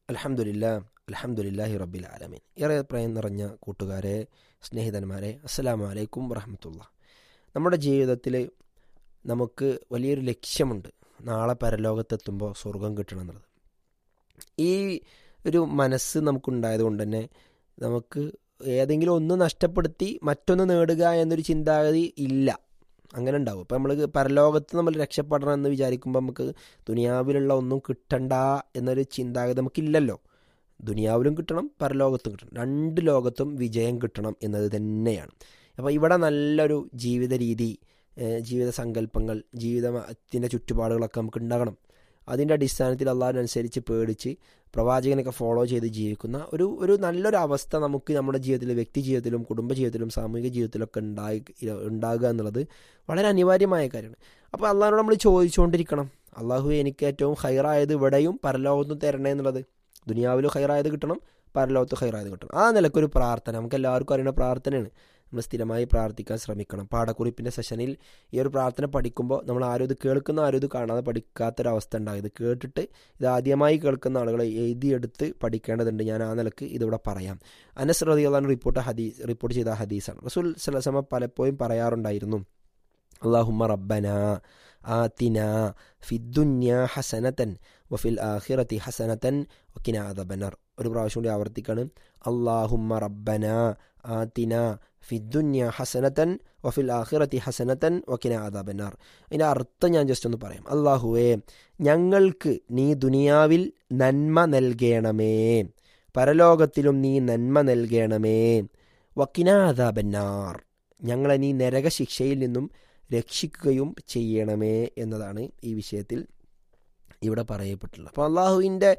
അലഹമുല്ല അലഹമുല്ലാഹി റബ്ബിൽ ആലമീൻ ഏറെ പ്രയം നിറഞ്ഞ കൂട്ടുകാരെ സ്നേഹിതന്മാരെ അസ്സലാമു അലൈക്കും വറഹമത്തുള്ള നമ്മുടെ ജീവിതത്തിൽ നമുക്ക് വലിയൊരു ലക്ഷ്യമുണ്ട് നാളെ പരലോകത്തെത്തുമ്പോൾ സ്വർഗം കിട്ടണം എന്നുള്ളത് ഈ ഒരു മനസ്സ് നമുക്കുണ്ടായത് കൊണ്ട് തന്നെ നമുക്ക് ഏതെങ്കിലും ഒന്ന് നഷ്ടപ്പെടുത്തി മറ്റൊന്ന് നേടുക എന്നൊരു ചിന്താഗതി ഇല്ല അങ്ങനെ ഉണ്ടാവും ഇപ്പം നമ്മൾ പരലോകത്ത് നമ്മൾ രക്ഷപ്പെടണം എന്ന് വിചാരിക്കുമ്പോൾ നമുക്ക് ദുനിയാവിലുള്ള ഒന്നും കിട്ടണ്ട എന്നൊരു ചിന്താഗതി നമുക്കില്ലല്ലോ ദുനിയാവിലും കിട്ടണം പരലോകത്തും കിട്ടണം രണ്ട് ലോകത്തും വിജയം കിട്ടണം എന്നത് തന്നെയാണ് അപ്പോൾ ഇവിടെ നല്ലൊരു ജീവിത രീതി ജീവിത സങ്കല്പങ്ങൾ ജീവിതത്തിൻ്റെ ചുറ്റുപാടുകളൊക്കെ നമുക്ക് ഉണ്ടാകണം അതിൻ്റെ അടിസ്ഥാനത്തിൽ അള്ളാഹിനനുസരിച്ച് പേടിച്ച് പ്രവാചകനൊക്കെ ഫോളോ ചെയ്ത് ജീവിക്കുന്ന ഒരു ഒരു നല്ലൊരു അവസ്ഥ നമുക്ക് നമ്മുടെ ജീവിതത്തിൽ വ്യക്തി ജീവിതത്തിലും കുടുംബ ജീവിതത്തിലും സാമൂഹിക ജീവിതത്തിലൊക്കെ ഉണ്ടായി ഉണ്ടാകുക എന്നുള്ളത് വളരെ അനിവാര്യമായ കാര്യമാണ് അപ്പോൾ അള്ളാഹിനോട് നമ്മൾ ചോദിച്ചുകൊണ്ടിരിക്കണം അള്ളാഹു എനിക്ക് ഏറ്റവും ഹൈറായത് ഇവിടെയും പരലോകത്തും തരണേ എന്നുള്ളത് ദുനിയാവിലും ഹൈറായത് കിട്ടണം പരലോകത്ത് ഹൈറായത് കിട്ടണം ആ നിലക്കൊരു പ്രാർത്ഥന നമുക്ക് എല്ലാവർക്കും അറിയുന്ന പ്രാർത്ഥനയാണ് നമ്മൾ സ്ഥിരമായി പ്രാർത്ഥിക്കാൻ ശ്രമിക്കണം പാഠക്കുറിപ്പിൻ്റെ സെഷനിൽ ഈ ഒരു പ്രാർത്ഥന പഠിക്കുമ്പോൾ നമ്മൾ ആരും ഇത് കേൾക്കുന്ന ആരും ഇത് കാണാതെ പഠിക്കാത്തൊരവസ്ഥ ഉണ്ടാകും ഇത് കേട്ടിട്ട് ഇത് ആദ്യമായി കേൾക്കുന്ന ആളുകളെ എഴുതിയെടുത്ത് പഠിക്കേണ്ടതുണ്ട് ഞാൻ ആ നിലക്ക് ഇതിവിടെ പറയാം അനസ് റതിയുള്ള റിപ്പോർട്ട് ഹദീസ് റിപ്പോർട്ട് ചെയ്ത ഹദീസാണ് റസൂൽ സലസമ പലപ്പോഴും പറയാറുണ്ടായിരുന്നു അള്ളാഹുമ്മ റബ്ബന ആത്തിന ഫിദ്ദുന്യ ഹസനത്തൻ വഫിൽ ആഖിറത്തി ഹസനത്തൻ വക്കിന അദബനർ ഒരു പ്രാവശ്യം കൂടി ആവർത്തിക്കാണ് അള്ളാഹുമ്മ റബ്ബന ആത്തിന ഫിദ്ദുന്യ ഹസനത്തൻ വഫിൽ ആഖിറത്തി ഹസനത്തൻ വക്കിന ആദാബനാർ അതിൻ്റെ അർത്ഥം ഞാൻ ജസ്റ്റ് ഒന്ന് പറയാം അള്ളാഹുവേ ഞങ്ങൾക്ക് നീ ദുനിയാവിൽ നന്മ നൽകണമേ പരലോകത്തിലും നീ നന്മ നൽകണമേ വക്കിന ആദാബന്നാർ ഞങ്ങളെ നീ നരകശിക്ഷയിൽ നിന്നും രക്ഷിക്കുകയും ചെയ്യണമേ എന്നതാണ് ഈ വിഷയത്തിൽ ഇവിടെ പറയപ്പെട്ടുള്ളത് അപ്പോൾ അള്ളാഹുവിൻ്റെ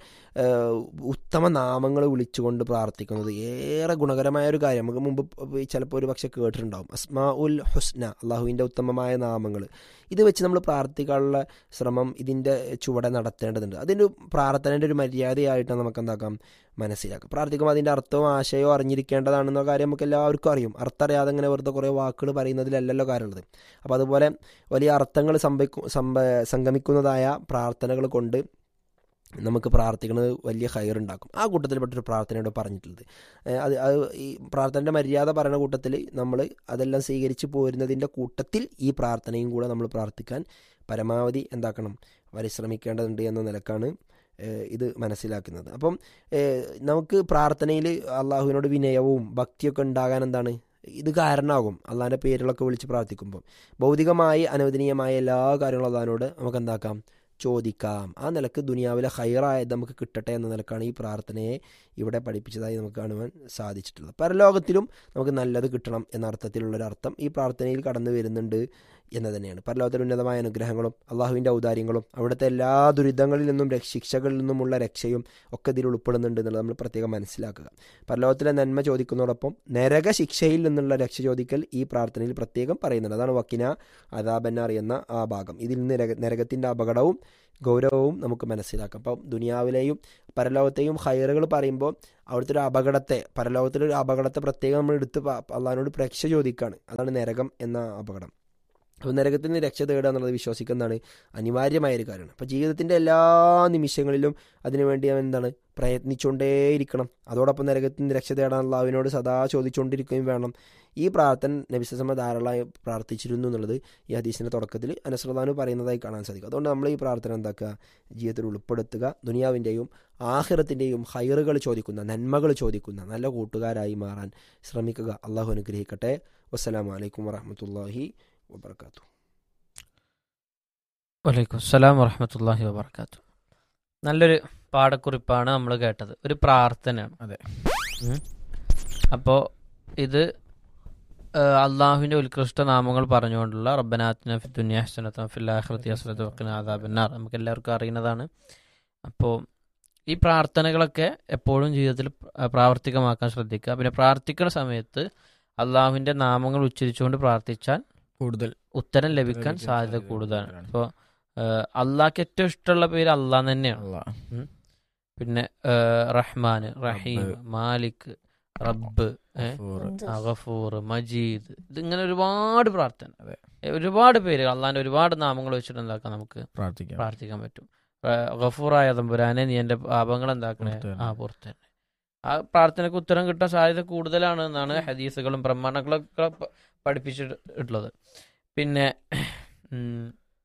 ഉത്തമ നാമങ്ങൾ വിളിച്ചുകൊണ്ട് പ്രാർത്ഥിക്കുന്നത് ഏറെ ഗുണകരമായ ഒരു കാര്യം നമുക്ക് മുമ്പ് ചിലപ്പോൾ ഒരു പക്ഷെ കേട്ടിട്ടുണ്ടാവും അസ്മാ ഉൽ ഹുസ്ന അള്ളാഹുവിൻ്റെ ഉത്തമമായ നാമങ്ങൾ ഇത് വെച്ച് നമ്മൾ പ്രാർത്ഥിക്കാനുള്ള ശ്രമം ഇതിൻ്റെ ചുവടെ നടത്തേണ്ടതുണ്ട് അതിൻ്റെ പ്രാർത്ഥനയുടെ ഒരു മര്യാദയായിട്ട് നമുക്ക് എന്താക്കാം മനസ്സിലാക്കാം പ്രാർത്ഥിക്കുമ്പോൾ അതിൻ്റെ അർത്ഥവും ആശയവും അറിഞ്ഞിരിക്കേണ്ടതാണെന്ന കാര്യം നമുക്ക് എല്ലാവർക്കും അറിയും അർത്ഥം അറിയാതെ അങ്ങനെ വെറുതെ കുറേ വാക്കുകൾ പറയുന്നതിലല്ലല്ലോ കാര്യമുള്ളത് അപ്പോൾ അതുപോലെ വലിയ അർത്ഥങ്ങൾ സംഭവിക്കും സംഗമിക്കുന്നതായ പ്രാർത്ഥനകൾ കൊണ്ട് നമുക്ക് പ്രാർത്ഥിക്കുന്നത് വലിയ ഹയർ ഉണ്ടാക്കും ആ കൂട്ടത്തിൽപ്പെട്ടൊരു പ്രാർത്ഥനയോട് പറഞ്ഞിട്ടുള്ളത് അത് അത് ഈ പ്രാർത്ഥനയുടെ മര്യാദ പറയുന്ന കൂട്ടത്തിൽ നമ്മൾ അതെല്ലാം സ്വീകരിച്ച് പോരുന്നതിൻ്റെ കൂട്ടത്തിൽ ഈ പ്രാർത്ഥനയും കൂടെ നമ്മൾ പ്രാർത്ഥിക്കാൻ പരമാവധി എന്താക്കണം പരിശ്രമിക്കേണ്ടതുണ്ട് എന്ന നിലക്കാണ് ഇത് മനസ്സിലാക്കുന്നത് അപ്പം നമുക്ക് പ്രാർത്ഥനയിൽ അള്ളാഹുവിനോട് വിനയവും ഭക്തിയൊക്കെ ഉണ്ടാകാൻ എന്താണ് ഇത് കാരണമാകും അള്ളാഹിൻ്റെ പേരുകളൊക്കെ വിളിച്ച് പ്രാർത്ഥിക്കുമ്പോൾ ഭൗതികമായി അനുവദനീയമായ എല്ലാ കാര്യങ്ങളും അള്ളഹാനോട് നമുക്ക് എന്താക്കാം ചോദിക്കാം ആ നിലക്ക് ദുനിയാവിലെ ഹൈറായത് നമുക്ക് കിട്ടട്ടെ എന്ന നിലക്കാണ് ഈ പ്രാർത്ഥനയെ ഇവിടെ പഠിപ്പിച്ചതായി നമുക്ക് കാണുവാൻ സാധിച്ചിട്ടുള്ളത് പരലോകത്തിലും നമുക്ക് നല്ലത് കിട്ടണം എന്ന അർത്ഥത്തിലുള്ളൊരു അർത്ഥം ഈ പ്രാർത്ഥനയിൽ കടന്നു വരുന്നുണ്ട് എന്ന് തന്നെയാണ് പരലോകത്തിൽ ഉന്നതമായ അനുഗ്രഹങ്ങളും അള്ളാഹുവിൻ്റെ ഔദാര്യങ്ങളും അവിടുത്തെ എല്ലാ ദുരിതങ്ങളിൽ നിന്നും ശിക്ഷകളിൽ നിന്നുമുള്ള രക്ഷയും ഒക്കെ ഇതിൽ ഉൾപ്പെടുന്നുണ്ട് എന്നുള്ളത് നമ്മൾ പ്രത്യേകം മനസ്സിലാക്കുക പരലോകത്തിലെ നന്മ ചോദിക്കുന്നതോടൊപ്പം നരക ശിക്ഷയിൽ നിന്നുള്ള രക്ഷ ചോദിക്കൽ ഈ പ്രാർത്ഥനയിൽ പ്രത്യേകം പറയുന്നുണ്ട് അതാണ് വക്കിന അതാബന്നാർ എന്ന ആ ഭാഗം ഇതിൽ നിന്ന് നരകത്തിൻ്റെ അപകടവും ഗൗരവവും നമുക്ക് മനസ്സിലാക്കാം അപ്പം ദുനിയാവിലെയും പരലോകത്തെയും ഹയറുകൾ പറയുമ്പോൾ അവിടുത്തെ ഒരു അപകടത്തെ പരലോകത്തിലൊരു അപകടത്തെ പ്രത്യേകം നമ്മൾ എടുത്ത് അള്ളഹാനോട് രക്ഷ ചോദിക്കുകയാണ് അതാണ് നരകം എന്ന അപകടം അപ്പോൾ നരകത്തിൽ നിന്ന് രക്ഷ തേടുക എന്നുള്ളത് വിശ്വസിക്കുന്നതാണ് അനിവാര്യമായ ഒരു കാര്യമാണ് അപ്പോൾ ജീവിതത്തിൻ്റെ എല്ലാ നിമിഷങ്ങളിലും അതിനുവേണ്ടി അവൻ എന്താണ് പ്രയത്നിച്ചുകൊണ്ടേയിരിക്കണം അതോടൊപ്പം നരകത്തിൽ നിന്ന് രക്ഷ തേടാനുള്ള അവനോട് സദാ ചോദിച്ചുകൊണ്ടിരിക്കുകയും വേണം ഈ പ്രാർത്ഥന നബിസമ്മ ധാരാളമായി പ്രാർത്ഥിച്ചിരുന്നു എന്നുള്ളത് ഈ ഹദീസിൻ്റെ തുടക്കത്തിൽ അനസ്രദാനു പറയുന്നതായി കാണാൻ സാധിക്കും അതുകൊണ്ട് നമ്മൾ ഈ പ്രാർത്ഥന എന്താക്കുക ജീവിതത്തിൽ ഉൾപ്പെടുത്തുക ദുനിയാവിൻ്റെയും ആഹിറത്തിൻ്റെയും ഹൈറുകൾ ചോദിക്കുന്ന നന്മകൾ ചോദിക്കുന്ന നല്ല കൂട്ടുകാരായി മാറാൻ ശ്രമിക്കുക അള്ളാഹു അനുഗ്രഹിക്കട്ടെ വസ്സലാമലൈക്കും വറഹമത്തല്ലാഹി വബർക്കാത്തു വലൈക്കും അസ്സലാം വറഹമത്തല്ലാഹി വബർക്കാത്തു നല്ലൊരു പാഠക്കുറിപ്പാണ് നമ്മൾ കേട്ടത് ഒരു പ്രാർത്ഥനയാണ് അതെ അപ്പോൾ ഇത് അള്ളാഹുവിൻ്റെ ഉത്കൃഷ്ട നാമങ്ങൾ പറഞ്ഞുകൊണ്ടുള്ള റബ്ബനാത്തിന ഫിദ്ദുനിയ ഹസനത്തും ഫില്ലാഹ്റത്തി ഹസനത്തും വക്കിന ആദാബിന്നാർ നമുക്ക് എല്ലാവർക്കും അറിയുന്നതാണ് അപ്പോൾ ഈ പ്രാർത്ഥനകളൊക്കെ എപ്പോഴും ജീവിതത്തിൽ പ്രാവർത്തികമാക്കാൻ ശ്രദ്ധിക്കുക പിന്നെ പ്രാർത്ഥിക്കുന്ന സമയത്ത് അള്ളാഹുവിൻ്റെ നാമങ്ങൾ ഉച്ചരിച്ചുകൊണ്ട് പ്രാർത്ഥിച്ചാൽ കൂടുതൽ ഉത്തരം ലഭിക്കാൻ സാധ്യത കൂടുതലാണ് ഇപ്പോൾ അള്ളാഹ്ക്ക് ഏറ്റവും ഇഷ്ടമുള്ള പേര് അള്ളാഹ് തന്നെയാണ് പിന്നെ റഹ്മാൻ റഹീം മാലിക് റബ്ബ് ഗഫൂർ മജീദ് ഇതിങ്ങനെ ഒരുപാട് പ്രാർത്ഥന ഒരുപാട് പേര് അള്ളാഹിന്റെ ഒരുപാട് നാമങ്ങൾ വെച്ചിട്ട് എന്താക്കാം നമുക്ക് പ്രാർത്ഥിക്കാം പ്രാർത്ഥിക്കാൻ പറ്റും ഗഫൂറായ തമ്പുരാനെ നീ എൻ്റെ പാപങ്ങൾ എന്താക്കണേ പുറത്ത് ആ തരണേ. പുറത്ത് തന്നെ ആ പ്രാർത്ഥനയ്ക്ക് ഉത്തരം കിട്ടാൻ സാധ്യത കൂടുതലാണ് എന്നാണ് ഹദീസുകളും പ്രമാണങ്ങളൊക്കെ പ- പഠിപ്പിച്ചിട്ടുള്ളത് പിന്നെ ഉം,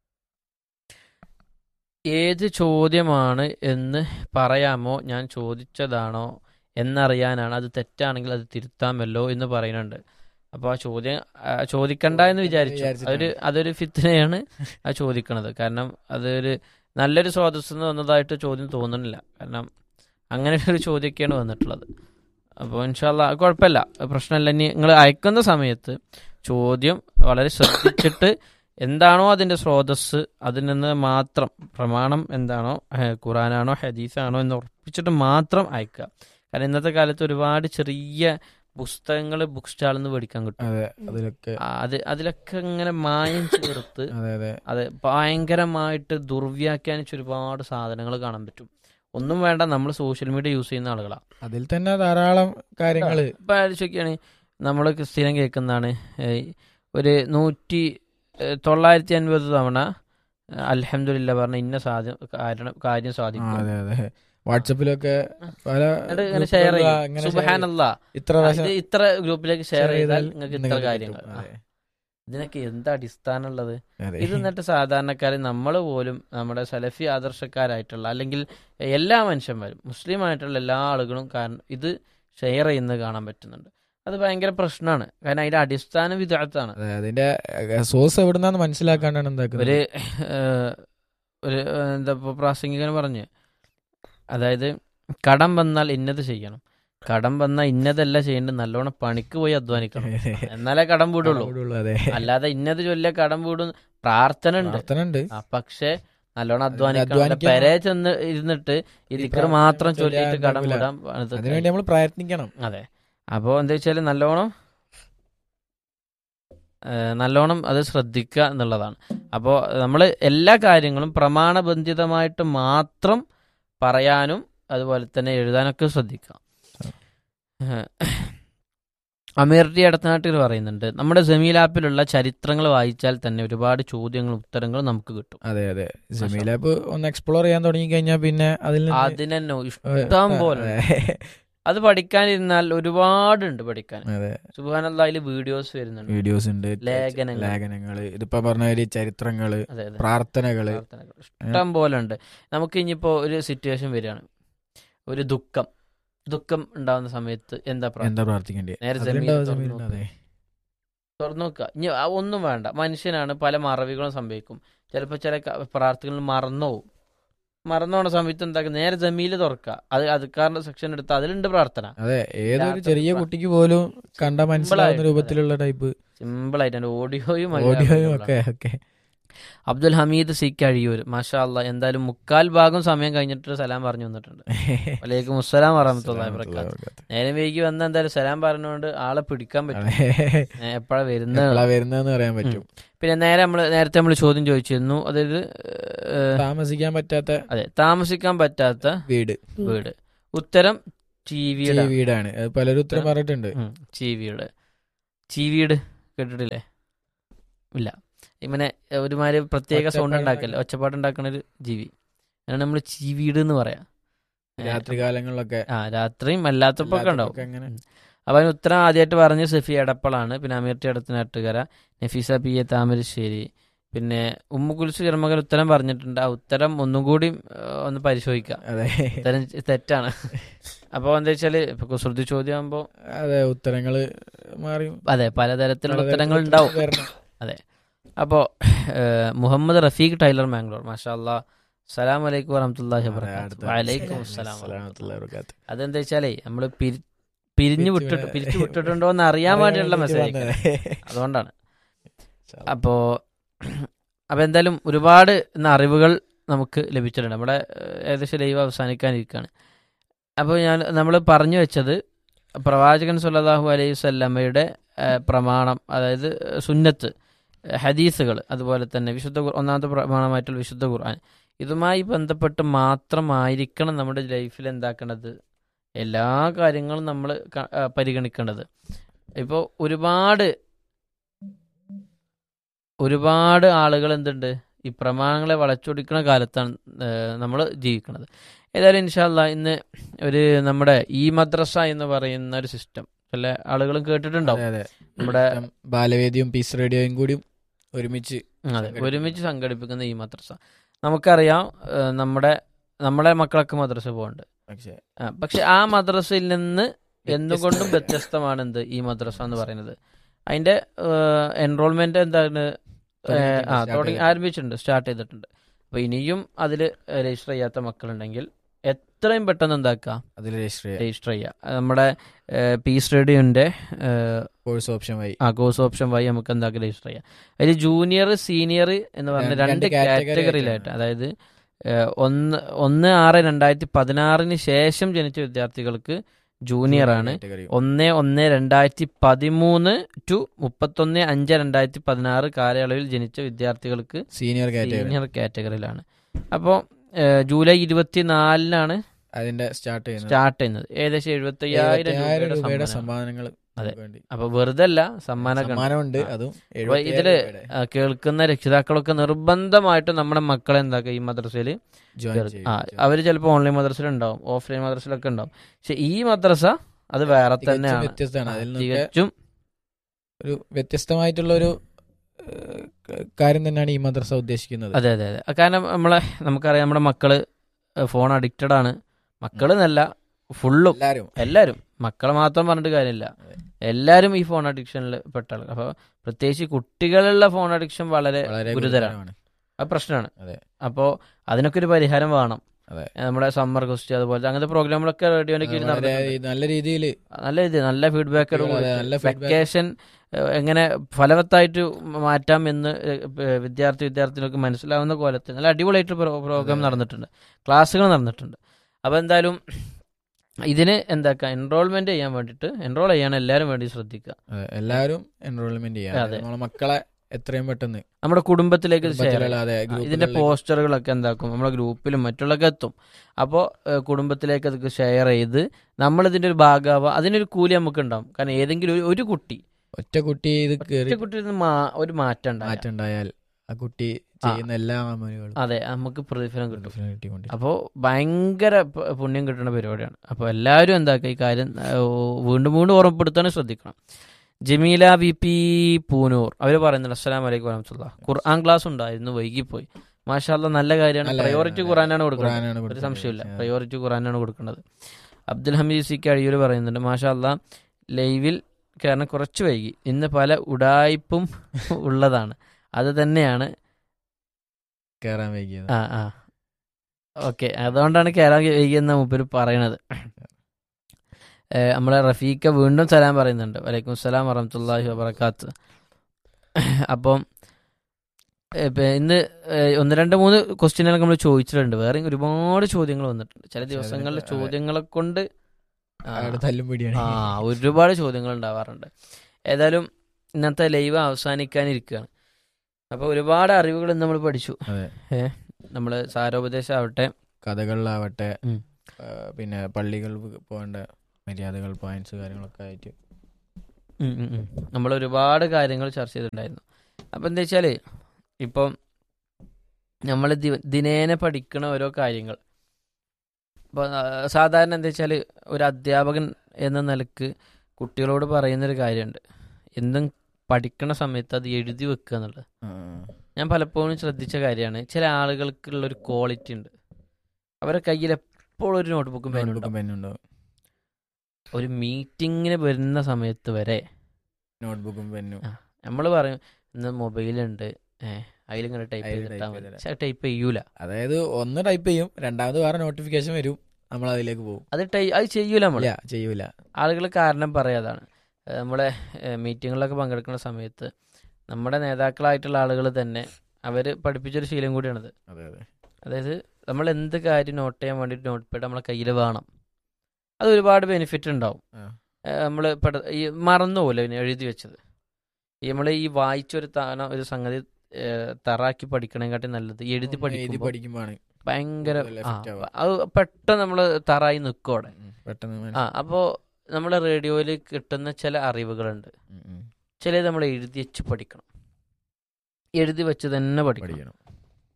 ഏത് ചോദ്യമാണ് എന്ന് പറയാമോ ഞാൻ ചോദിച്ചതാണോ എന്നറിയാനാണ് അത് തെറ്റാണെങ്കിൽ അത് തിരുത്താമല്ലോ എന്ന് പറയുന്നുണ്ട് അപ്പോൾ ആ ചോദ്യം ആ, ചോദിക്കണ്ട എന്ന് വിചാരിച്ചു വിചാരിച്ചിട്ടാണ്. അതൊരു അതൊരു ഫിത്തനെയാണ് ആ ചോദിക്കണത് കാരണം അതൊരു നല്ലൊരു സ്രോതസ്സിൽ നിന്ന് വന്നതായിട്ട് ചോദ്യം തോന്നുന്നില്ല കാരണം അങ്ങനെ ഒരു ചോദ്യമൊക്കെയാണ് വന്നിട്ടുള്ളത് അപ്പോൾ ഇൻഷാല്ല കുഴപ്പമില്ല പ്രശ്നമില്ല ഇനി നിങ്ങൾ അയക്കുന്ന സമയത്ത് ചോദ്യം വളരെ ശ്രദ്ധിച്ചിട്ട് എന്താണോ അതിൻ്റെ സ്രോതസ്സ് അതിൽ നിന്ന് മാത്രം പ്രമാണം എന്താണോ ഏഹ്, ഖുറാനാണോ ഹദീസാണോ എന്ന് ഉറപ്പിച്ചിട്ട് മാത്രം അയക്കുക കാരണം ഇന്നത്തെ കാലത്ത് ഒരുപാട് ചെറിയ പുസ്തകങ്ങൾ ബുക്ക് സ്റ്റാളിൽ നിന്ന് മേടിക്കാൻ കിട്ടും അതെ അതിലൊക്കെ ആ, അത് അതിലൊക്കെ ഇങ്ങനെ മായം ചേർത്ത് അതെ അതെ അതെ ഭയങ്കരമായിട്ട് ദുർവ്യാഖ്യാനിച്ച ഒരുപാട് സാധനങ്ങൾ കാണാൻ പറ്റും ഒന്നും വേണ്ട നമ്മൾ സോഷ്യൽ മീഡിയ യൂസ് ചെയ്യുന്ന ആളുകളാണ് അതിൽ തന്നെ ധാരാളം കാര്യങ്ങള് ഇപ്പം ആലോചിക്കുകയാണ് നമ്മൾ സ്ഥിരം കേൾക്കുന്നതാണ് ഏയ് ഒരു നൂറ്റി ഏഹ് തൊള്ളായിരത്തി അൻപത് തവണ അലഹമില്ല പറഞ്ഞ ഇന്ന സാധ്യം കാര്യം കാര്യം ആ, സാധിക്കും അതെ അതെ വാട്സപ്പിലൊക്കെ പല എന്നിട്ട് ഇങ്ങനെ ഗ്രൂപ്പുകളിലും ഷെയർ ആ, ചെയ്യും ഇങ്ങനെ share സുബഹാനല്ല ചെയ്യും. ഇത്ര പ്രാവശ്യം ഇത്ര ഗ്രൂപ്പിലേക്ക് ഷെയർ ചെയ്താൽ നിങ്ങൾക്ക് ഇത്ര നിങ്ങൾക്ക് കാര്യങ്ങൾ കിട്ടും. ആ. അതെ. ഇതിനൊക്കെ എന്താ അടിസ്ഥാനമുള്ളത് അതെ. ഇത് എന്നിട്ട് സാധാരണക്കാരെ നമ്മൾ പോലും നമ്മുടെ സലഫി ആദർശക്കാരായിട്ടുള്ള അല്ലെങ്കിൽ എല്ലാ മനുഷ്യന്മാരും മുസ്ലിം ആയിട്ടുള്ള എല്ലാ ആളുകളും കാരണം ഇത് ഷെയർ ചെയ്യുന്നത് കാണാൻ പറ്റുന്നുണ്ട് അത് ഭയങ്കര പ്രശ്നമാണ് കാരണം അതിന്റെ അടിസ്ഥാന വിദഗ്ധാണ് അതെ, അതിന്റെ സോഴ്സ് എവിടുന്നാന്ന് മനസ്സിലാക്കാണ്ടാണ് എന്താക്കുന്നത് ഒരു ഏഹ്, ഒരു ഏഹ്, എന്താ ഇപ്പൊ പ്രാസംഗികൻ പറഞ്ഞ് അതായത് കടം വന്നാൽ ഇന്നത് ചെയ്യണം കടം വന്നാൽ ഇന്നതല്ല ചെയ്യേണ്ടത് നല്ലോണം പണിക്ക് പോയി അധ്വാനിക്കണം എന്നാലേ കടം വീടുള്ളൂ ഇവിടുള്ളൂ, അതെ അല്ലാതെ ഇന്നത് ചൊല്ലിയ കടം വീടും പ്രാർത്ഥന ഉണ്ട് പ്രാർത്ഥന ഉണ്ട് ആ പക്ഷെ നല്ലോണം അധ്വാനിക്കണം അധ്വാനിക്കണം. പെരെ ചെന്ന് ഇരുന്നിട്ട് ഈ ഈ ദിക്കർ പ്രാർത്ഥന മാത്രം ചൊല്ലിയാ ചൊല്ലിയിട്ട് കടം ഉണ്ടാവില്ല. വിടാൻ പണിത് അതിനുവേണ്ടി നമ്മൾ പ്രയത്നിക്കണം അതെ അപ്പോൾ എന്താ വെച്ചാൽ നല്ലോണം ഏഹ്, നല്ലോണം അത് ശ്രദ്ധിക്കുക എന്നുള്ളതാണ് അപ്പോൾ നമ്മൾ എല്ലാ കാര്യങ്ങളും പ്രമാണബന്ധിതമായിട്ട് മാത്രം പറയാനും അതുപോലെ തന്നെ എഴുതാനൊക്കെ ശ്രദ്ധിക്കുക ഏഹ്, അമീർ ടി അടുത്തനാട്ടിൽ പറയുന്നുണ്ട് നമ്മുടെ ജമീൽ ആപ്പിലുള്ള ചരിത്രങ്ങൾ വായിച്ചാൽ തന്നെ ഒരുപാട് ചോദ്യങ്ങളും ഉത്തരങ്ങളും നമുക്ക് കിട്ടും അതെ അതെ ജമീൽ ആപ്പ് ഒന്ന് എക്സ്പ്ലോർ ചെയ്യാൻ തുടങ്ങി കഴിഞ്ഞാൽ പിന്നെ അതിൽ നിന്ന് അതിനെ ഏ, ഇഷ്ടം പോലെ അതെ. അത് പഠിക്കാനിരുന്നാൽ ഒരുപാടുണ്ട് പഠിക്കാൻ അതെ സുബാനല്ല അതിൽ വീഡിയോസ് വരുന്നുണ്ട് വീഡിയോസ് ഉണ്ട് ലേഖനങ്ങൾ. ലേഖനങ്ങള് ഇതിപ്പോ പറഞ്ഞ മാതിരി ചരിത്രങ്ങള് അതെ അതെ പ്രാർത്ഥനകള് പ്രാർത്ഥനകൾ ഇഷ്ടം പോലെ ഉണ്ട് നമുക്ക് ഇനിയിപ്പോ ഒരു സിറ്റുവേഷൻ വരികയാണ് ഒരു ദുഃഖം ദുഃഖം ഉണ്ടാവുന്ന സമയത്ത് എന്താ പ്രാർത്ഥന എന്താ പ്രാർത്ഥിക്കേണ്ടി നേരെ അതിലുണ്ടാവും ജമീൽ ജമീൽ, തുറന്നു അതെ തുറന്നു നോക്കുക ഇനി ആ ഒന്നും വേണ്ട മനുഷ്യനാണ് പല മറവികളും സംഭവിക്കും ചിലപ്പോൾ ചില ക- പ്രാർത്ഥനകൾ മറന്നു പോകും മറന്നു പോണ സമയത്ത് എന്താക്കുക നേരെ ജമീല് തുറക്കുക അത് അതുക്കാരൻ്റെ സെക്ഷൻ എടുത്ത് അതിലുണ്ട് പ്രാർത്ഥന അതെ ഏതൊരു രാത്രി ചെറിയ പ്രാ- കുട്ടിക്ക് പോലും കണ്ട മനസ്സിലാവുന്ന ആയിട്ട്, രൂപത്തിലുള്ള ടൈപ്പ് സിമ്പിൾ ആയിട്ട് അതിന്റെ ഓഡിയോയും അതിൽ ഓഡിയോയും available ആണ്. ഒക്കെ ഒക്കെ അബ്ദുൽ ഹമീദ് സി കഴിയൂർ മാഷാ അല്ലാ എന്തായാലും മുക്കാൽ ഭാഗം സമയം കഴിഞ്ഞിട്ട് സലാം പറഞ്ഞു വന്നിട്ടുണ്ട് വലൈക്കും അസ്സലാം വറഹമത്തുള്ളാഹി വബറകാത്ത് നേരം വൈകി വന്ന എന്തായാലും സലാം പറഞ്ഞുകൊണ്ട് ആളെ പിടിക്കാൻ പറ്റും എപ്പോഴാ വരുന്നത് എപ്പോഴാ വരുന്നതെന്ന് പറയാൻ പറ്റും പിന്നെ നേരെ നമ്മൾ നേരത്തെ നമ്മൾ ചോദ്യം ചോദിച്ചിരുന്നു അതായത് ഏഹ്, താമസിക്കാൻ പറ്റാത്ത അതെ താമസിക്കാൻ പറ്റാത്ത വീട് വീട് ഉത്തരം ഈ ചീവിയുടെ വീടാണ് അത് പലരും ഉത്തരം പറഞ്ഞിട്ടുണ്ട് ചീവിയുടെ ചീവീട് കേട്ടിട്ടില്ലേ ഇല്ല ഇങ്ങനെ ഒരുമാതിരി പ്രത്യേക സൗണ്ട് ഒച്ചപ്പാട് ഉണ്ടാക്കല്ലേ ഒച്ചപ്പാട് ഉണ്ടാക്കുന്ന ഒരു ജീവി അങ്ങനെ നമ്മൾ ചീവീട് എന്ന് പറയാം ഏ, രാത്രി കാലങ്ങളിലൊക്കെ ആ രാത്രിയും അല്ലാത്തപ്പോ ഒക്കെ ഉണ്ടാവും ഒക്കെ അങ്ങനെ അപ്പൊ അതിന് ഉത്തരം ആദ്യമായിട്ട് പറഞ്ഞ് സഫി എടപ്പളാണ് പിന്നെ അമീർ ടി അടുത്ത നാട്ടുകര നഫീസ പി എ താമരശ്ശേരി പിന്നെ ഉമ്മുകുൽസ് ചെറുമകൻ ഉത്തരം പറഞ്ഞിട്ടുണ്ട് ആ ഉത്തരം ഒന്നും കൂടി ഏഹ്, ഒന്ന് പരിശോധിക്കാം അതെ ഉത്തരം തെറ്റാണ് അപ്പോൾ എന്താ വെച്ചാല് ഇപ്പൊ കുസൃതി ചോദ്യം ആകുമ്പോൾ അതെ ഉത്തരങ്ങള് മാറി അതെ പലതരത്തിലുള്ള പലതരത്തിലുള്ള ഉത്തരങ്ങൾ ഉണ്ടാവും വരണം. അപ്പോൾ മുഹമ്മദ് റഫീഖ് ടൈലർ മാംഗ്ലൂർ മാഷാ അല്ലാ സലാം വലൈക്കും വറഹമത്തല്ലാഹി അതെ, വബറകാത്ത് അടുത്ത വലൈക്കും അസ്സലാം അസ്സലാമത്തുള്ളാഹി വബറകാത്ത്. അതെന്താ വെച്ചാലേ നമ്മൾ പിരിഞ്ഞു പിരിച്ചു വിട്ടിട്ട് വിടാ- പിരിച്ചു വിട്ടിട്ടുണ്ടോ എന്ന് അറിയാൻ വേണ്ടിയുള്ള മെസ്സേജ് വന്നത്. അതുകൊണ്ടാണ് അപ്പോ അപ്പൊ എന്തായാലും ഒരുപാട് ഇന്ന് അറിവുകൾ നമുക്ക് ലഭിച്ചിട്ടുണ്ട് നമ്മുടെ ഏഹ്, ഏകദേശം ലൈവ് അവസാനിക്കാനിരിക്കുകയാണ് അപ്പോൾ ഞാൻ നമ്മൾ പറഞ്ഞു വെച്ചത് പ്രവാചകൻ സല്ലല്ലാഹു അലൈഹി വസല്ലമയുടെ ഏഹ്, പ്രമാണം അതായത് സുന്നത്ത് ഏഹ്, ഹദീസുകൾ അതുപോലെ തന്നെ വിശുദ്ധ ഖുർ- ഒന്നാമത്തെ പ്രമാണമായിട്ടുള്ള വിശുദ്ധ ഖുർആൻ ഇതുമായി ബന്ധപ്പെട്ട് മാത്രമായിരിക്കണം നമ്മുടെ ലൈഫിൽ എന്താക്കേണ്ടത് എല്ലാ കാര്യങ്ങളും നമ്മൾ പരിഗണിക്കേണ്ടത് ഇപ്പോൾ ഒരുപാട് ഒരുപാട് ആളുകൾ എന്തുണ്ട് ഈ പ്രമാണങ്ങളെ വളച്ചൊടിക്കുന്ന കാലത്താണ് നമ്മൾ ജീവിക്കുന്നത് ഏതായാലും ഇൻഷാല്ല ഇന്ന് ഒരു നമ്മുടെ ഈ മദ്രസ എന്ന് പറയുന്ന ഒരു സിസ്റ്റം പല ആളുകളും കേട്ടിട്ടുണ്ടാവും അതെ, അതെ. നമ്മുടെ ഇപ്പം ബാലവേദിയും പീസ് റേഡിയോയും കൂടിയും ഒരുമിച്ച് അതെ സംഘടിപ്പിക്കുന്ന- ഒരുമിച്ച് സംഘടിപ്പിക്കുന്ന ഈ മദ്രസ നമുക്കറിയാം ഏഹ്, നമ്മുടെ നമ്മുടെ മക്കളൊക്കെ മദ്രസ പോകുന്നുണ്ട് പക്ഷേ ആ, പക്ഷെ ആ മദ്രസയിൽ നിന്ന് എന്തുകൊണ്ടും വ്യത്യസ്തമാണ് എന്ത് ഈ മദ്രസ എന്ന് പറയുന്നത് അതിന്റെ എൻറോൾമെന്റ് എന്താണ് ഏഹ്, ആ Start തുടങ്ങി ചെയ്തിട്ടുണ്ട്. ആരംഭിച്ചിട്ടുണ്ട് സ്റ്റാർട്ട് ചെയ്തിട്ടുണ്ട് അപ്പൊ ഇനിയും അതിൽ രജിസ്റ്റർ ചെയ്യാത്ത മക്കളുണ്ടെങ്കിൽ എത്രയും പെട്ടെന്ന് എന്താക്കുക അതിൽ രജിസ്റ്റർ ചെയ്യാം രജിസ്റ്റർ ചെയ്യുക നമ്മുടെ പീസ് റേഡിയോന്റെ കോഴ്സ് ഓപ്ഷൻ വഴി ആ കോഴ്സ് ഓപ്ഷൻ വഴി നമുക്ക് എന്താക്കി രജിസ്റ്റർ ചെയ്യാം അതിൽ ജൂനിയർ സീനിയർ എന്ന് പറഞ്ഞ രണ്ട് രണ്ട് category കാറ്റഗറിയിലായിട്ട് ആയിട്ടാണ്. അതായത് ഏഹ്, ഒന്ന് ഒന്ന് ആറ് രണ്ടായിരത്തി പതിനാറിന് ശേഷം ജനിച്ച വിദ്യാർത്ഥികൾക്ക് ജൂനിയർ ആണ് category. ഒന്ന് ഒന്ന് രണ്ടായിരത്തി പതിമൂന്ന് ടു മുപ്പത്തൊന്ന് അഞ്ച് രണ്ടായിരത്തി പതിനാറ് കാലയളവിൽ ജനിച്ച വിദ്യാർത്ഥികൾക്ക് സീനിയർ കാറ്റഗറി സീനിയർ കാറ്റഗറിയിലാണ് അപ്പോൾ ജൂലൈ ഇരുപത്തിനാലിനാണ് അതിന്റെ സ്റ്റാർട്ട് ചെയ്യുന്നത് സ്റ്റാർട്ട് ചെയ്യുന്നത് ഏകദേശം എഴുപത്തി അയ്യായിരം എഴുപത്തിയായിരം രൂപയുടെ രൂപയുടെ സമ്മാനം സമ്മാനങ്ങൾ അതെ. വേണ്ടി അപ്പൊ വെറുതെ അല്ല സമ്മാനമൊക്കെ ഉണ്ട്. സമ്മാനമുണ്ട് ആ. അതും അപ്പൊ എഴുപത്തിയായിരം ഇതില് രൂപയുടെ ആ, കേൾക്കുന്ന രക്ഷിതാക്കളൊക്കെ നിർബന്ധമായിട്ട് നമ്മുടെ മക്കളെ എന്താക്കുക ഈ മദ്രസയിൽ join ചെയ്യും. ആ അവര് ചിലപ്പോൾ ഓൺലൈൻ മദ്രസയിൽ ഉണ്ടാവും ഓഫ്ലൈൻ മദ്രസയിലൊക്കെ ഉണ്ടാവും പക്ഷെ ഈ മദ്രസ അത് വേറെ തികച്ചും തന്നെയാണ് വ്യത്യസ്തമാണ് അതിൽ നിന്നൊക്കെ തികച്ചും ഒരു വ്യത്യസ്തമായിട്ടുള്ള ഒരു ഏഹ്, ക- കാര്യം തന്നെയാണ് ഈ മദ്രസ ഉദ്ദേശിക്കുന്നത് അതെ അതെ അതെ കാരണം നമ്മളെ നമുക്കറിയാം നമ്മുടെ മക്കള് ഫോൺ അഡിക്റ്റഡ് ആണ് മക്കള് എന്നല്ല ഫുള്ളും എല്ലാരും എല്ലാവരും മക്കളെ മാത്രം പറഞ്ഞിട്ട് കാര്യമില്ല അതെ. എല്ലാവരും ഈ ഫോൺ അഡിക്ഷനിൽ പെട്ട ആളുകൾ അപ്പോൾ പ്രത്യേകിച്ച് കുട്ടികളുള്ള ഫോൺ അഡിക്ഷൻ വളരെ വളരെ ഗുരുതരമാണ് ഗുരുതരമാണ് അത് പ്രശ്നമാണ് അതെ. അപ്പോൾ അതിനൊക്കെ ഒരു പരിഹാരം വേണം അതെ. നമ്മുടെ സമ്മർ ക്വസ്റ്റ് അതുപോലെ അങ്ങനത്തെ പ്രോഗ്രാമുകളൊക്കെ റേഡിയോന്റെ കീഴിൽ വളരെ നടന്നിട്ടുണ്ട്. നല്ല രീതിയിൽ നല്ല ഇത് നല്ല ഫീഡ്ബാക്ക് നല്ല feedback. വെക്കേഷൻ എങ്ങനെ ഫലവത്തായിട്ട് മാറ്റാം എന്ന് ഏഹ്, വിദ്യാർത്ഥി വിദ്യാർത്ഥികൾക്ക് മനസ്സിലാവുന്ന കോലത്തിൽ നല്ല അടിപൊളിയായിട്ട് പ്രോ- പ്രോഗ്രാം അതെ. നടന്നിട്ടുണ്ട് ക്ലാസ്സുകൾ നടന്നിട്ടുണ്ട് അപ്പോൾ എന്തായാലും ഇതിന് എന്താക്കുക എൻറോൾമെന്റ് ചെയ്യാൻ വേണ്ടിയിട്ട് എൻറോൾ ചെയ്യാൻ എല്ലാവരും വേണ്ടി ശ്രദ്ധിക്കുക എല്ലാവരും എൻറോൾമെന്റ് ചെയ്യാം അതെ. നമ്മളെ മക്കളെ എത്രയും പെട്ടെന്ന് നമ്മുടെ കുടുംബത്തിലേക്ക് ഇത് ഷെയർ കുടുംബത്തിലുള്ള, അതെ, ഇതിന്റെ ഗ്രൂപ്പുകളിലേക്ക് പോസ്റ്ററുകളൊക്കെ എന്താക്കും നമ്മുടെ ഗ്രൂപ്പിലും മറ്റുള്ളതൊക്കെ എത്തും അപ്പോൾ കുടുംബത്തിലേക്ക് അതൊക്കെ ഷെയർ ചെയ്ത് നമ്മൾ ഇതിന്റെ ഒരു ഭാഗമാവുക അതിനൊരു കൂലി നമുക്ക് ഉണ്ടാവും കാരണം ഏതെങ്കിലും ഒരു- ഒരു കുട്ടി ഒറ്റ കുട്ടി ഇത് ഒറ്റ കയറി കുട്ടിയിൽ നിന്ന് മാ- ഒരു മാറ്റം ഉണ്ടായാൽ മാറ്റം ഉണ്ടായാൽ ആ കുട്ടി ചെയ്യുന്ന എല്ലാ അമലുകളും അതെ നമുക്ക് പ്രതിഫലം കിട്ടും കിട്ടിക്കൊണ്ട് അപ്പോൾ ഭയങ്കര പ- പുണ്യം കിട്ടുന്ന പരിപാടിയാണ് അപ്പോൾ എല്ലാവരും എന്താക്കുക ഈ കാര്യം ആ, വീണ്ടും വീണ്ടും ഓർമ്മപ്പെടുത്താൻ ശ്രദ്ധിക്കണം ജമീല വി പി പൂനൂർ അവർ പറയുന്നുണ്ട് അസ്സലാം വലൈക്കും വരഹമുല്ല ഖുർആൻ ക്ലാസ് ഉണ്ടായിരുന്നു വൈകിപ്പോയി മാഷാല്ല നല്ല കാര്യമാണ് നല്ല പ്രയോറിറ്റി കാര്യം. ഖുറാനാണ് കൊടുക്കുന്നത് ഖുറാനാണ് ഒരു കൊടുക്കുന്നത്. സംശയമില്ല ആ. പ്രയോറിറ്റി ഖുറാനാണ് കൊടുക്കുന്നത് അബ്ദുൽ ഹമീദ് സി കഴിയൂർ പറയുന്നുണ്ട് മാഷാല്ല ലൈവിൽ കാരണം കുറച്ച് വൈകി ഇന്ന് പല ഉടായ്പും ഉള്ളതാണ് അത് തന്നെയാണ് കേറാൻ വൈകിയത് ആ ആ ഓക്കെ അതുകൊണ്ടാണ് കേരള വൈകിയെന്ന മൂപ്പര് പറയണത് ഏ, നമ്മളെ റഫീഖ വീണ്ടും സലാം പറയുന്നുണ്ട് വലൈക്കും സലാം വറഹമത്തല്ലാഹി വബർക്കാത്ത് അപ്പം ഏ, ഇപ്പൊ ഇന്ന് ഏ, ഒന്ന് രണ്ട് മൂന്ന് ക്വസ്റ്റ്യനുകൾ നമ്മൾ ചോദിച്ചിട്ടുണ്ട് വേറെ ഒരുപാട് ചോദ്യങ്ങൾ വന്നിട്ടുണ്ട് ചില ദിവസങ്ങളിൽ അതെ. ചോദ്യങ്ങളെ കൊണ്ട് ആ, അവിടെ തല്ലും പിടിയാണ് ആ ഒരുപാട് ചോദ്യങ്ങൾ ഉണ്ടാവാറുണ്ട് ഏതായാലും ഇന്നത്തെ ലൈവ് അവസാനിക്കാനിരിക്കുകയാണ് അപ്പോൾ ഒരുപാട് അറിവുകൾ ഇന്ന് നമ്മൾ പഠിച്ചു അതെ നമ്മൾ സാരോപദേശം ആവട്ടെ കഥകളിലാവട്ടെ ഉം. ആ, പിന്നെ പള്ളികളിൽ പോകേണ്ട മര്യാദകൾ പോയിന്റ്സ് കാര്യങ്ങളൊക്കെ ആയിട്ട് നമ്മൾ ഒരുപാട് കാര്യങ്ങൾ ചർച്ച ചെയ്തിട്ടുണ്ടായിരുന്നു അപ്പം എന്താ വെച്ചാൽ ഇപ്പം നമ്മൾ ദിനേന പഠിക്കണ ഓരോ കാര്യങ്ങൾ ഇപ്പോൾ സാധാരണ എന്താ വെച്ചാൽ ഒരു അധ്യാപകൻ എന്ന നിലക്ക് കുട്ടികളോട് പറയുന്നൊരു കാര്യമുണ്ട് എന്തും പഠിക്കണ സമയത്ത് അത് എഴുതി വെക്കുക എന്നുള്ളത് ആ, ഞാൻ പലപ്പോഴും ശ്രദ്ധിച്ച കാര്യമാണ് ചില ആളുകൾക്കുള്ള ഒരു ക്വാളിറ്റി ഉണ്ട് അവരുടെ കയ്യിൽ എപ്പോഴും ഒരു നോട്ട്ബുക്കും പേനും നോട്ട്ബുക്കും ഉണ്ടാവും പെന്നും ഉണ്ടാവും ഒരു മീറ്റിങ്ങിന് വരുന്ന സമയത്ത് വരെ നോട്ട്ബുക്കും പെന്നും ആ. നമ്മൾ പറയും ഇന്ന് മൊബൈലുണ്ട് ഏഹ് അതിലിങ്ങനെ ടൈപ്പ് അതില് ചെയ്തിട്ടാൽ type മതി ചെയ്തിടാം. പക്ഷെ ടൈപ്പ് ചെയ്യൂല അതായത് ഒന്ന് ടൈപ്പ് ചെയ്യും രണ്ടാമത് വേറെ നോട്ടിഫിക്കേഷൻ വരും നമ്മൾ അതിലേക്ക് പോകും അത് ടൈ അത് ചെയ്യൂല നമ്മൾ ഇല്ല ചെയ്യൂല ആളുകൾ കാരണം പറയാതാണ് ഏഹ് നമ്മളെ ഏഹ് മീറ്റിങ്ങുകളിലൊക്കെ പങ്കെടുക്കുന്ന സമയത്ത് നമ്മുടെ നേതാക്കളായിട്ടുള്ള ആളുകൾ തന്നെ അവർ പഠിപ്പിച്ചൊരു ശീലം കൂടിയാണത് അതെ അതെ അതായത് നമ്മൾ എന്ത് കാര്യം നോട്ട് ചെയ്യാൻ വേണ്ടിയിട്ട് നോട്ട് പാഡ് നമ്മളെ കയ്യിൽ വേണം അത് ഒരുപാട് ബെനിഫിറ്റ് ഉണ്ടാവും ആ. നമ്മൾ ഈ മറന്നു പോലെ പിന്നെ എഴുതി വെച്ചത് ഈ നമ്മൾ ഈ വായിച്ചൊരു താന ഒരു സംഗതി ഏഹ്, തറാക്കി പഠിക്കണേക്കാട്ടി നല്ലത് എഴുതി എഴുതി പഠിക്കുമ്പോൾ പഠിക്കുമ്പോഴാണ് ഭയങ്കര കൂടുതൽ ആ effect ആവുക. അത് പെട്ടെന്ന് നമ്മൾ തറായി നിൽക്കും അവിടെ ഉം, പെട്ടെന്ന് ആ മനസ്സി- അപ്പോൾ നമ്മൾ റേഡിയോയിൽ കിട്ടുന്ന ചില അറിവുകളുണ്ട് ഉം, ഉം. ചിലത് നമ്മൾ എഴുതി വെച്ച് പഠിക്കണം എഴുതി വെച്ച് തന്നെ പഠിക്കണം പഠിക്കണം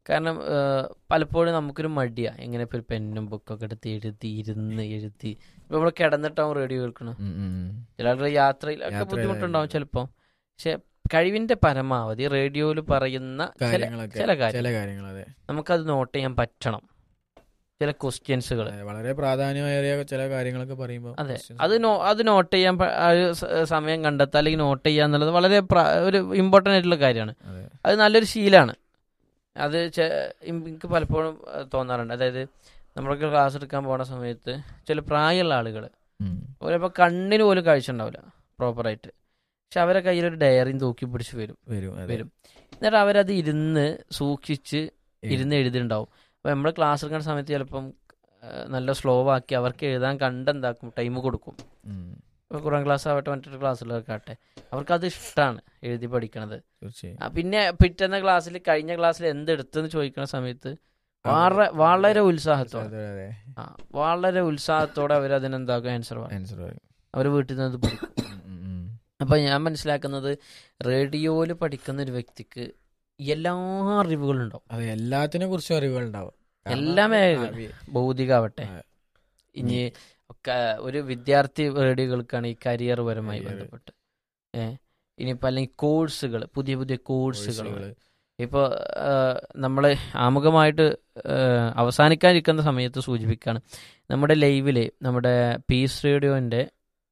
കാരണം ഏഹ്, പലപ്പോഴും നമുക്കൊരു മടിയാ എങ്ങനെ ഇപ്പോൾ ഒരു പെന്നും ബുക്കൊക്കെ എടുത്ത് എഴുതി ഇരുന്ന് എഴുതി ഇപ്പൊ നമ്മൾ കിടന്നിട്ടാവും റേഡിയോ കേൾക്കണം ഉം, ഉം, ഉം. ചില ആളുകൾ യാത്രയിലൊക്കെ യാത്രയിലായിരിക്കും. ബുദ്ധിമുട്ടുണ്ടാവും ചിലപ്പോൾ പക്ഷെ കഴിവിന്റെ പരമാവധി റേഡിയോയിൽ പറയുന്ന ചില കാര്യങ്ങളൊക്കെ ചില കാര്യം ചില കാര്യങ്ങൾ അതെ നമുക്കത് നോട്ട് ചെയ്യാൻ പറ്റണം ചില ക്വസ്റ്റ്യൻസുകൾ അതെ, വളരെ പ്രാധാന്യമേറിയ ചില കാര്യങ്ങളൊക്കെ പറയുമ്പോൾ അതെ അത് നോ അത് നോട്ട് ചെയ്യാൻ പ- ആ ഒരു സ- സമയം കണ്ടെത്തുക അല്ലെങ്കിൽ നോട്ട് ചെയ്യുക എന്നുള്ളത് വളരെ പ്ര- ഒരു ഇമ്പോർട്ടൻ്റ് ആയിട്ടുള്ള കാര്യമാണ് അതെ അത് നല്ലൊരു ശീലമാണ് അത് ചെ- ഇം- എനിക്ക് പലപ്പോഴും അഹ് തോന്നാറുണ്ട് അതായത് നമ്മളൊക്കെ ക്ലാസ് എടുക്കാൻ പോണ സമയത്ത് ചില പ്രായമുള്ള ആളുകൾ ഉം. ചിലപ്പോൾ കണ്ണിന് പോലും കാഴ്ച ഉണ്ടാവില്ല പ്രോപ്പറായിട്ട് പക്ഷെ അവരെ കയ്യിൽ ഒരു ഡയറിയും തൂക്കി പിടിച്ച് വരും വരും അതെ. വരും എന്നിട്ട് അവരത് ഇരുന്ന് സൂക്ഷിച്ച് എഴുതി. ഇരുന്ന് എഴുതിണ്ടാവും അപ്പോൾ നമ്മൾ ക്ലാസ് എടുക്കുന്ന സമയത്ത് ചിലപ്പം ഏഹ്, നല്ല സ്ലോ ആക്കി അവർക്ക് എഴുതാൻ കണ്ടെന്താക്കും ടൈം കൊടുക്കും ഉം. ഇപ്പോൾ ഖുറാൻ ക്ലാസ് ആവട്ടെ മറ്റൊരു ക്ലാസ്സിലൊക്കെ ആട്ടെ അവർക്കത് ഇഷ്ടമാണ് എഴുതി പഠിക്കണത് തീർച്ചയായും ആ, പിന്നെ പിറ്റേന്ന ക്ലാസ്സിൽ കഴിഞ്ഞ ക്ലാസ്സിൽ എന്തെടുത്തെന്ന് ചോദിക്കുന്ന സമയത്ത് വളരെ വളരെ ഉത്സാഹത്തോടെ അതെ, അതെ. ആ വളരെ ഉത്സാഹത്തോടെ അവർ അതിനെന്താക്കും ആൻസർ പറയും ആൻസർ പറയും. അവർ വീട്ടിൽ നിന്ന് അത് പഠിക്കും ഉം, ഉം, ഉം. അപ്പം ഞാൻ മനസ്സിലാക്കുന്നത് റേഡിയോയിൽ പഠിക്കുന്ന ഒരു വ്യക്തിക്ക് എല്ലാ അറിവുകളും ഉണ്ടാവും അതെ എല്ലാത്തിനെ കുറിച്ചും അറിവുകൾ ഉണ്ടാവും എല്ലാ മേഖല- ആ, ഭൗതികാവട്ടെ ആ. ഇനി ഒക്കെ ഒരു വിദ്യാർത്ഥി റേഡിയോകൾക്കാണ് ഈ കരിയർ പരമായി Career. ബന്ധപ്പെട്ട് ഏഹ് ഇനിയിപ്പോൾ അല്ലെങ്കിൽ കോഴ്സുകൾ പുതിയ പുതിയ കോഴ്സുകൾ കോഴ്സുകള്. ഇപ്പോൾ നമ്മൾ ആമുഖമായിട്ട് ഏഹ്, അവസാനിക്കാനിരിക്കുന്ന സമയത്ത് സൂചിപ്പിക്കുകയാണ് നമ്മുടെ ലൈവിൽ നമ്മുടെ പീസ് റേഡിയോൻ്റെ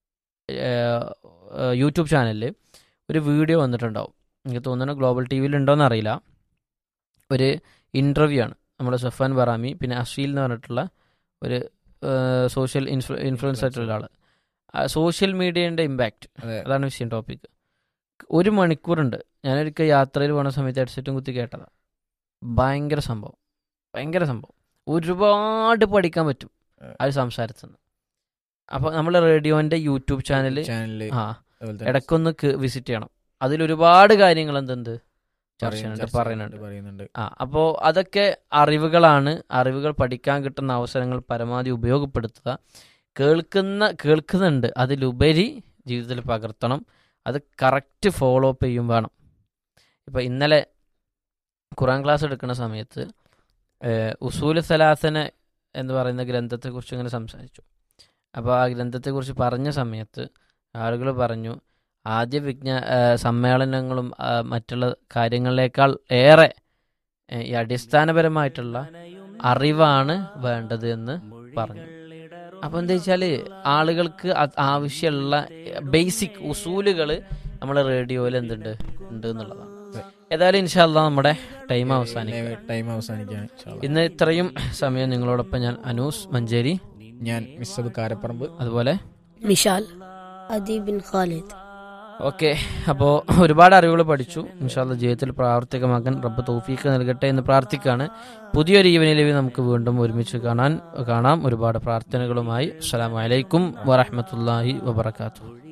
യൂട്യൂബ് ചാനലിൽ ഒരു വീഡിയോ വന്നിട്ടുണ്ടാവും എനിക്ക് തോന്നുന്നു ഗ്ലോബൽ ടി വിയിൽ ഉണ്ടോയെന്ന് അറിയില്ല ഒരു ഇൻ്റർവ്യൂ ആണ് നമ്മുടെ സഫാൻ ബറാമി പിന്നെ അഷീൽ എന്ന് പറഞ്ഞിട്ടുള്ള ഒരു സോഷ്യൽ ഇൻഫ്ലു ഇൻഫ്ലുവൻസ് ആയിട്ടുള്ള ഒരാൾ സോഷ്യൽ മീഡിയൻ്റെ ഇമ്പാക്റ്റ് അതെ അതാണ് വിഷയം ടോപ്പിക് ഒരു മണിക്കൂറുണ്ട് ഞാനൊരിക്കൽ യാത്രയിൽ പോണ സമയത്ത് ഹെഡ്സെറ്റും കുത്തി കേട്ടതാ ഭയങ്കര സംഭവം ഭയങ്കര സംഭവം ഒരുപാട് പഠിക്കാൻ പറ്റും ആ ഒരു സംസാരത്തിൽ നിന്ന് അപ്പോൾ നമ്മൾ റേഡിയോൻ്റെ യൂട്യൂബ് ചാനൽ ചാനലില് ആ അതുപോലെ തന്നെ ഇടയ്ക്കൊന്ന് വിസിറ്റ് ചെയ്യണം അതിലൊരുപാട് കാര്യങ്ങൾ എന്തുണ്ട് ചർച്ച പറയും- ചെയ്യുന്നുണ്ട് ചർച്ച പറയുന്നുണ്ട് പറയുന്നുണ്ട് ആ അപ്പോൾ അതൊക്കെ അറിവുകളാണ് അറിവുകൾ പഠിക്കാൻ കിട്ടുന്ന അവസരങ്ങൾ പരമാവധി ഉപയോഗപ്പെടുത്തുക കേൾക്കുന്ന കേൾക്കുന്നുണ്ട് അതിലുപരി ജീവിതത്തിൽ പകർത്തണം അത് കറക്റ്റ് ഫോളോ അപ്പ് ചെയ്യും വേണം ഇപ്പം ഇന്നലെ ഖുറാൻ ക്ലാസ് എടുക്കുന്ന സമയത്ത് ഏഹ്, ഉസൂൽ സലാസന എന്ന് പറയുന്ന ഗ്രന്ഥത്തെക്കുറിച്ച് ഇങ്ങനെ സംസാരിച്ചു അപ്പോൾ ആ ഗ്രന്ഥത്തെക്കുറിച്ച് പറഞ്ഞ സമയത്ത് ആളുകൾ പറഞ്ഞു ആദ്യ വിജ്ഞാ ഏഹ്, സമ്മേളനങ്ങളും ആ, മറ്റുള്ള കാര്യങ്ങളിലേക്കാൾ ഏറെ ഏഹ്, ഈ അടിസ്ഥാനപരമായിട്ടുള്ള അറിവാണ് വേണ്ടത് എന്ന് പറഞ്ഞു അപ്പോൾ എന്താ വെച്ചാൽ ആളുകൾക്ക് അത് ആവശ്യമുള്ള ബേസിക് ഉസൂലുകൾ നമ്മളെ റേഡിയോയിൽ എന്തുണ്ട് ഉണ്ട് എന്നുള്ളതാണ് ഏതായാലും ഇൻഷാല്ല നമ്മുടെ ടൈം അവസാനിക്കും ടൈം അവസാനിക്കാണ് ഇൻഷാ അള്ളാ. ഇന്ന് ഇത്രയും സമയം നിങ്ങളോടൊപ്പം ഞാൻ അനൂസ് മഞ്ചേരി ഞാൻ മിസ്സബ് കാരപ്പറമ്പ് അതുപോലെ മിഷാൽ അദി ബിൻ ഖാലിദ് ഓക്കെ അപ്പോൾ ഒരുപാട് അറിവുകൾ പഠിച്ചു ഇൻഷാല്ല ജീവിതത്തിൽ പ്രാവർത്തികമാക്കാൻ റബ്ബ് തൗഫീക്ക് നൽകട്ടെ എന്ന് പ്രാർത്ഥിക്കുകയാണ് പുതിയൊരു ഈവനിലേക്ക് നമുക്ക് വീണ്ടും ഒരുമിച്ച് കാണാൻ കാണാം ഒരുപാട് പ്രാർത്ഥനകളുമായി അസ്സലാമു അലൈക്കും വറഹ്മത്തുള്ളാഹി വബർക്കാത്തു